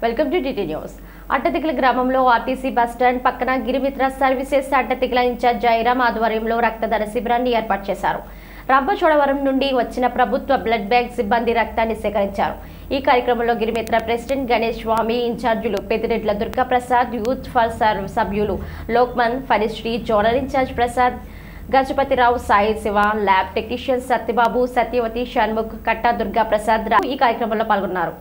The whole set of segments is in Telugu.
welcome to DT news Addateegala గ్రామంలో ఆర్టీసీ బస్టాండ్ పక్కన గిరిమిత్ర సర్వీసెస్ అడ్డదిగల ఇన్ఛార్జ్ జయరాం ఆధ్వర్యంలో రక్తదాన శిబిరాన్ని ఏర్పాటు చేశారు రంపచోడవరం నుండి వచ్చిన ప్రభుత్వ బ్లడ్ బ్యాంక్ సిబ్బంది రక్తాన్ని సేకరించారు ఈ కార్యక్రమంలో గిరిమిత్ర ప్రెసిడెంట్ గణేష్ స్వామి ఇన్ఛార్జీలు Peddireddla Durgaprasad youth for serve సభ్యులు Lokman Phanisri zonal incharge Prasad Gajapathirao Sai Siva lab technician Satyababu Satyavathi Shanmukh Katta Durga Prasad రా- ఈ కార్యక్రమంలో పాల్గొన్నారు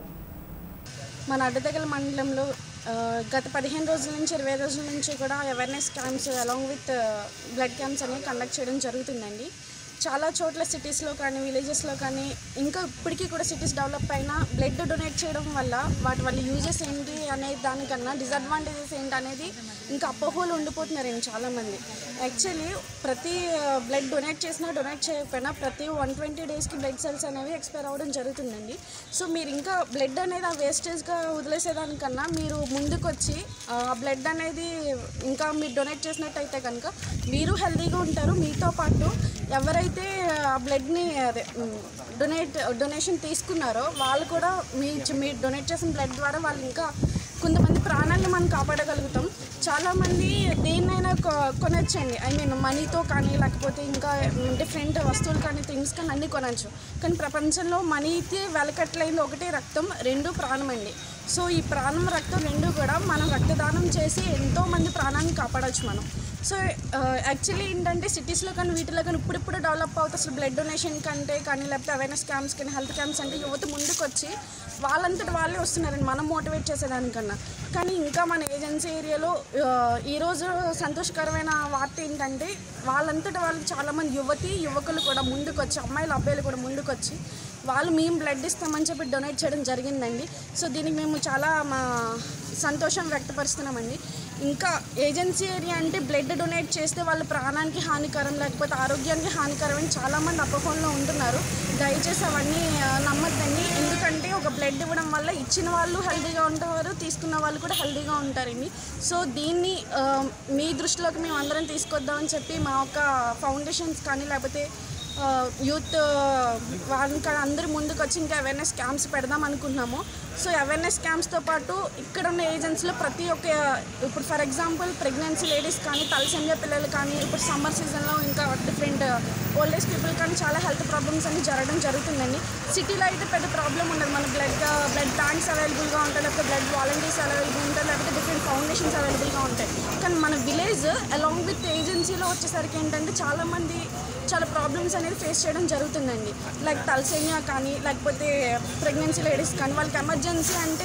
మన అడ్డదగల మండలంలో ఆ, గత పదిహేను రోజుల నుంచి ఇరవై రోజుల నుంచి కూడా awareness camps along with blood camps అనేవి కండక్ట్ చేయడం జరుగుతుందండి చాలా చోట్ల సిటీస్లో కానీ విలేజెస్లో కానీ ఇంకా ఇప్పటికీ కూడా సిటీస్ డెవలప్ అయినా బ్లడ్ డొనేట్ చేయడం వల్ల వాటి వల్ల యూజెస్ ఏంటి అనే దానికన్నా డిసడ్వాంటేజెస్ ఏంటి అనేది ఇంకా అపోహలు ఉండిపోతున్నారండి చాలామంది యాక్చువల్లీ ప్రతి బ్లడ్ డొనేట్ చేసినా డొనేట్ చేయకపోయినా ప్రతి వన్ ట్వంటీ డేస్కి బ్లడ్ సెల్స్ అనేవి ఎక్స్పైర్ అవ్వడం జరుగుతుందండి సో మీరు ఇంకా బ్లడ్ అనేది ఆ వేస్టేజ్గా వదిలేసేదానికన్నా మీరు ముందుకు వచ్చి ఆ బ్లడ్ అనేది ఇంకా మీరు డొనేట్ చేసినట్టయితే కనుక మీరు హెల్తీగా ఉంటారు మీతో పాటు ఎవరైతే ఆ బ్లడ్ని అదే డొనేట్ డొనేషన్ తీసుకున్నారో వాళ్ళు కూడా మీ మీ డొనేట్ చేసిన బ్లడ్ ద్వారా వాళ్ళు ఇంకా కొంతమంది ప్రాణాలను మనం కాపాడగలుగుతాం చాలామంది దేన్నైనా కొ- కొనొచ్చండి ఐ మీన్ మనీతో కానీ లేకపోతే ఇంకా డిఫరెంట్ వస్తువులు కానీ థింగ్స్ కానీ అన్నీ కొనచ్చు కానీ ప్రపంచంలో మనీకి వెలకట్లైంది ఒకటే రక్తం రెండు ప్రాణం అండి సో ఈ ప్రాణం రక్తం రెండు కూడా మనం రక్తదానం చేసి ఎంతో మంది ప్రాణాన్ని కాపాడవచ్చు మనం సో యాక్చువల్లీ ఏంటంటే సిటీస్లో కానీ వీటిలో కానీ ఇప్పుడిప్పుడు డెవలప్ అవుతుంది అసలు బ్లడ్ డొనేషన్ కంటే కానీ లేకపోతే అవేర్నెస్ క్యాంప్స్ కానీ హెల్త్ క్యాంప్స్ అంటే యువత ముందుకు వచ్చి వాళ్ళంతటి వాళ్ళే వస్తున్నారండి మనం మోటివేట్ చేసేదానికన్నా కానీ ఇంకా మన ఏజెన్సీ ఏరియాలో ఆ, ఈరోజు సంతోషకరమైన వార్త ఏంటంటే వాళ్ళంతటి వాళ్ళు చాలామంది యువతి యువకులు కూడా ముందుకు వచ్చి అమ్మాయిలు అబ్బాయిలు కూడా ముందుకు వచ్చి వాళ్ళు మేము బ్లడ్ ఇస్తామని చెప్పి డొనేట్ చేయడం జరిగిందండి సో దీనికి మేము చాలా మా సంతోషం వ్యక్తపరుస్తున్నామండి ఇంకా ఏజెన్సీ ఏరియా అంటే బ్లడ్ డొనేట్ చేస్తే వాళ్ళ ప్రాణానికి హానికరం లేకపోతే ఆరోగ్యానికి హానికరం అని చాలామంది అపోహంలో ఉంటున్నారు దయచేసి అవన్నీ ఆ, నమ్మద్దండి ఎందుకంటే ఒక బ్లడ్ ఇవ్వడం వల్ల ఇచ్చిన వాళ్ళు హెల్తీగా ఉంటారు తీసుకున్న వాళ్ళు కూడా హెల్తీగా ఉంటారండి సో దీన్ని ఆ, మీ దృష్టిలోకి మేము అందరం తీసుకొద్దామని చెప్పి మా యొక్క ఫౌండేషన్స్ కానీ లేకపోతే ఆ, యూత్ వాళ్ళని కానీ అందరూ ముందుకు వచ్చి ఇంకా అవేర్నెస్ క్యాంప్స్ పెడదాం అనుకుంటున్నాము సో అవేర్నెస్ క్యాంప్స్తో పాటు ఇక్కడ ఉన్న ఏజెన్సీలో ప్రతి ఒక్క ఇప్పుడు ఫర్ ఎగ్జాంపుల్ ప్రెగ్నెన్సీ లేడీస్ కానీ తలసంజ పిల్లలు కానీ ఇప్పుడు సమ్మర్ సీజన్లో ఇంకా డిఫరెంట్ ఓల్డ్ ఏజ్ పీపుల్ కానీ చాలా హెల్త్ ప్రాబ్లమ్స్ అన్ని జరగడం జరుగుతుందండి సిటీలో అయితే పెద్ద ప్రాబ్లం ఉండదు మన బ్లడ్ బ్లడ్ బ్యాంక్స్ అవైలబుల్గా ఉంటాయి లేకపోతే బ్లడ్ వాలంటీర్స్ అవైలబుల్ ఉంటాయి లేకపోతే డిఫరెంట్ ఫౌండేషన్స్ అవైలబుల్గా ఉంటాయి కానీ మన విలేజ్ అలాంగ్ విత్ ఏజెన్సీలో వచ్చేసరికి ఏంటంటే చాలామంది చాలా ప్రాబ్లమ్స్ అనేది ఫేస్ చేయడం జరుగుతుందండి లైక్ తలసేమియా కానీ లేకపోతే ప్రెగ్నెన్సీ లేడీస్ కానీ వాళ్ళకి ఎమర్జెన్సీ అంటే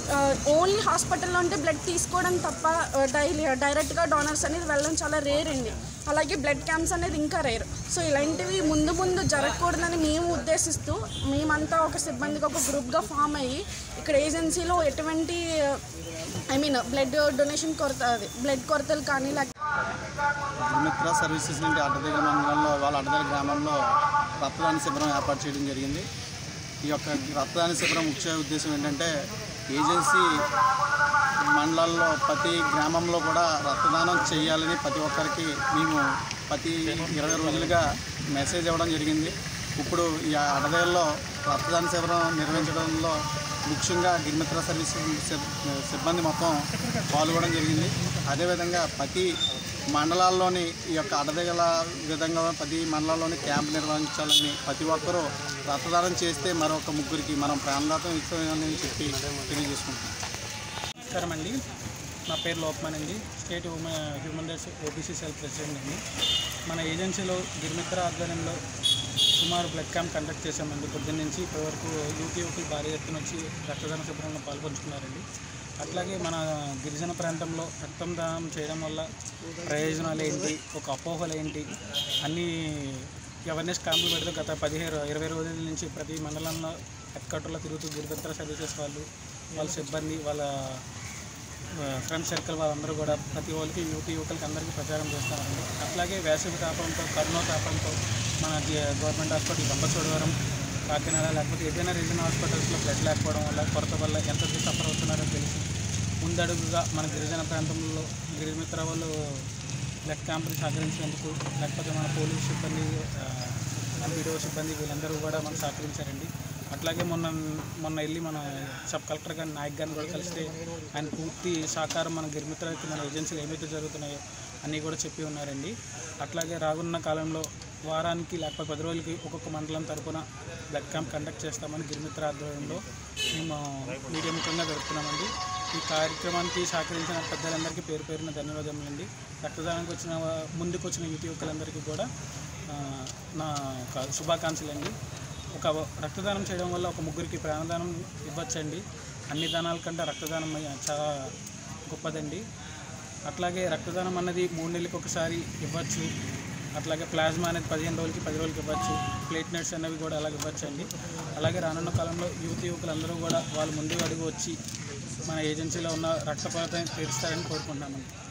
ఓన్లీ హాస్పిటల్లో ఉంటే బ్లడ్ తీసుకోవడం తప్ప డైలీ డైరెక్ట్గా డోనర్స్ అనేది వెళ్ళడం చాలా రేర్ అండి అలాగే బ్లడ్ క్యాంప్స్ అనేది ఇంకా రేర్ సో ఇలాంటివి ముందు ముందు జరగకూడదని మేము ఉద్దేశిస్తూ మేమంతా ఒక సిబ్బందిగా ఒక గ్రూప్గా ఫామ్ అయ్యి ఇక్కడ ఏజెన్సీలో ఎటువంటి ఐ మీన్ బ్లడ్ డొనేషన్ కొరత అది బ్లడ్ కొరతలు కానీ లేకపోతే మిత్ర సర్వీసెస్ నుండి అడ్డదగ్గర మండలంలో వాళ్ళ అడ్డదగ్గర గ్రామంలో రక్తదాన శిబిరం ఏర్పాటు చేయడం జరిగింది ఈ యొక్క రక్తదాన శిబిరం ముఖ్య ఉద్దేశం ఏంటంటే ఏజెన్సీ మండలాల్లో ప్రతి గ్రామంలో కూడా రక్తదానం చేయాలని ప్రతి ఒక్కరికి మేము ప్రతి ఇరవై రోజులుగా మెసేజ్ ఇవ్వడం జరిగింది ఇప్పుడు ఈ అడదల్లో రక్తదాన శిబిరం నిర్వహించడంలో ముఖ్యంగా గిరిమిత్ర సర్వీస్ సిబ్- సిబ్బంది మొత్తం పాల్గొనడం జరిగింది అదేవిధంగా ప్రతి మండలాల్లోని ఈ యొక్క అడదగల విధంగా ప్రతి మండలాల్లోని క్యాంప్ నిర్వహించాలని ప్రతి ఒక్కరూ రక్తదానం చేస్తే మరొక ముగ్గురికి మనం ప్రాణదాతం ఇస్తామని చెప్పి తెలియజేసుకుంటున్నాం నమస్కారం అండి నా పేరు లోక్మాన్ అండి state women human rights OBC cell president అండి మన ఏజెన్సీలో గిరిమిత్ర ఆధ్వర్యంలో సుమారు బ్లడ్ క్యాంప్ కండక్ట్ చేశామండి పొద్దున్న నుంచి ఇప్పటి వరకు యూపీ యూపీ భారీ ఎత్తున వచ్చి రక్తదాన శిబిరంలో పాల్పంచుకున్నారండి అట్లాగే మన గిరిజన ప్రాంతంలో రక్తం దానం చేయడం వల్ల ప్రయోజనాలు ఏంటి ఒక అపోహలు ఏంటి అన్నీ అవేర్నెస్ క్యాంపులు పెడితే గత పదిహేను ఇరవై రోజుల నుంచి ప్రతి మండలంలో హెడ్క్వార్టర్లో తిరుగుతూ గిరిమిత్ర సర్వీసెస్ వాళ్ళు వాళ్ళ సిబ్బంది వాళ్ళ ఫ్రెండ్ సర్కిల్ వాళ్ళందరూ కూడా ప్రతి వాళ్ళకి యువతి యువకులకి అందరికీ ప్రచారం చేస్తారండి అట్లాగే వేసవి తాపంతో కరోనా తాపంతో మన జి- గవర్నమెంట్ హాస్పిటల్ రంపచోడవరం కాకినాడ లేకపోతే ఏదైనా రీజనల్ హాస్పిటల్స్లో బ్లడ్ లేకపోవడం వల్ల కొరత వల్ల ఎంత సఫర్ అవుతున్నారో తెలిసి ముందడుగుగా మన గిరిజన ప్రాంతంలో గిరిమిత్ర వాళ్ళు బ్లడ్ క్యాంపుని సహకరించినందుకు లేకపోతే మన పోలీస్ సిబ్బంది ఎంపీడీఓ సిబ్బంది వీళ్ళందరూ కూడా మనకు సహకరించారండి అట్లాగే మొన్న మొన్న వెళ్ళి మన సబ్ కలెక్టర్ గారిని నాయక్ గారిని కూడా కలిస్తే ఆయన పూర్తి సహకారం మన గిరిమిత్రకి మన ఏజెన్సీలు ఏమైతే జరుగుతున్నాయో అన్నీ కూడా చెప్పి ఉన్నారండి అట్లాగే రానున్న కాలంలో వారానికి లేకపోతే పది రోజులకి ఒక్కొక్క మండలం తరపున బ్లడ్ క్యాంప్ కండక్ట్ చేస్తామని గిరిమిత్ర ఆధ్వర్యంలో మేము మీడియా ముఖంగా జరుపుతున్నామండి ఈ కార్యక్రమానికి సహకరించిన పెద్దలందరికీ పేరు పేరున ధన్యవాదములండి రక్తదానానికి వచ్చిన వా- ముందుకు వచ్చిన యువతి యువకులందరికీ కూడా ఆ, నా ఒక శుభాకాంక్షలు అండి ఒక రక్తదానం చేయడం వల్ల ఒక ముగ్గురికి ప్రాణదానం ఇవ్వచ్చండి అన్ని దానాల కంటే రక్తదానం చాలా గొప్పదండి అట్లాగే రక్తదానం అన్నది మూడు నెలలకు ఒకసారి ఇవ్వచ్చు అట్లాగే ప్లాస్మా అనేది పదిహేను రోజులకి పది రోజులకి ఇవ్వచ్చు ప్లేట్నెట్స్ అనేవి కూడా అలాగే ఇవ్వచ్చు అండి అలాగే రానున్న కాలంలో యువతి యువకులందరూ కూడా వాళ్ళు ముందు అడుగు వచ్చి మన ఏజెన్సీలో ఉన్న రక్త కొరతని తీరుస్తారని కోరుకుంటున్నామండి